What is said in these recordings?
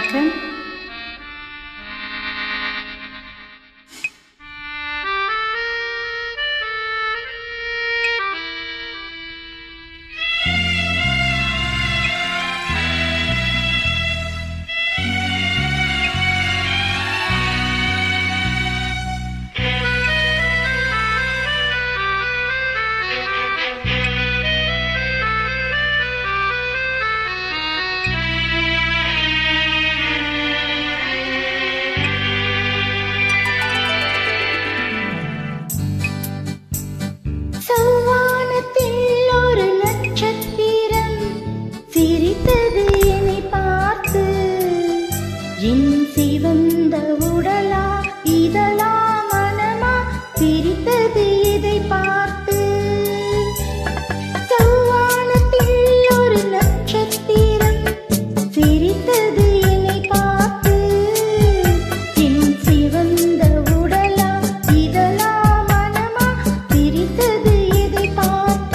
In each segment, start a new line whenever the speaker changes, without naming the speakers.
வணக்கம்
சௌவானத்தில் ஒரு நட்சத்திரம் சிரித்தது என்னை பார்த்து என் சிவந்த உடலா இதழா மனமா சிரித்தது இதை பார்த்து சௌவானத்தில் ஒரு நட்சத்திரம் சிரித்தது என்னை பார்த்து என் சிவந்த உடலா இதழா மனமா சிரித்தது இதை பார்த்து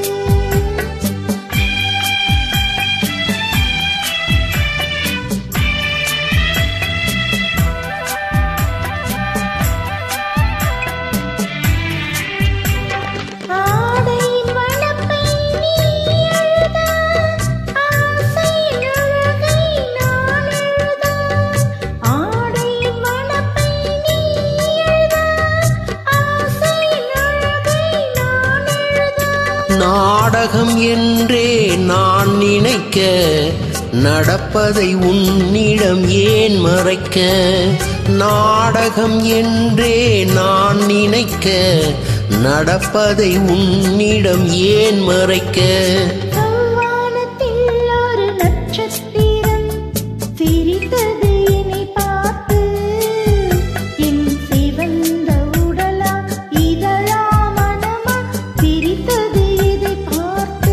ஆடையின் வளப்பை நீ எழுத ஆசையின் அழகை நான் எழுத ஆடையின் வளப்பை நீ எழுத ஆசையின் அழகை நான் எழுத
நாடகம் என்றே நான் நினைக்க நடப்பதை உன்னிடம் ஏன் மறைக்க நாடகம் என்றே நான் நினைக்க நடப்பதை உன்னிடம் ஏன் மறைக்க
சௌவானத்தில் ஒரு நட்சத்திரம் சிரித்தது என்னை பார்த்து என் சிவந்த உடலா இதழா மனமா சிரித்தது இதை பார்த்து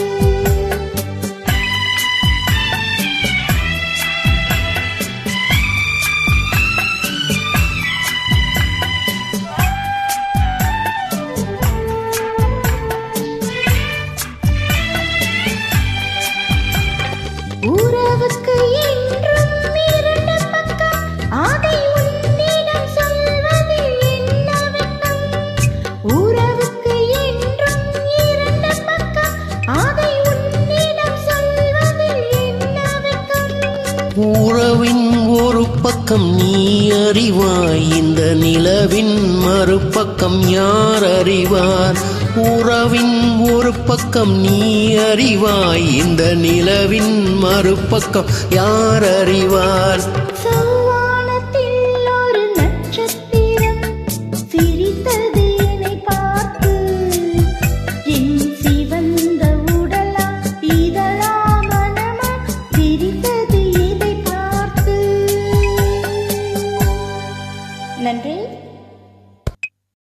உறவுக்கு என்றும் இரண்டு பக்கம் அதை உன்னிடம் சொல்வதில் என்ன வெட்கம் உறவுக்கு என்றும் இரண்டு பக்கம் அதை உன்னிடம் சொல்வதில் என்ன வெட்கம்
உறவின் ஒரு பக்கம் நீ அறிவாய் இந்த நிலவின் மறுபக்கம் யார் அறிவார் உறவின் ஒரு பக்கம் நீ அறிவாய் இந்த நிலவின் மறுபக்கம் யார் அறிவார்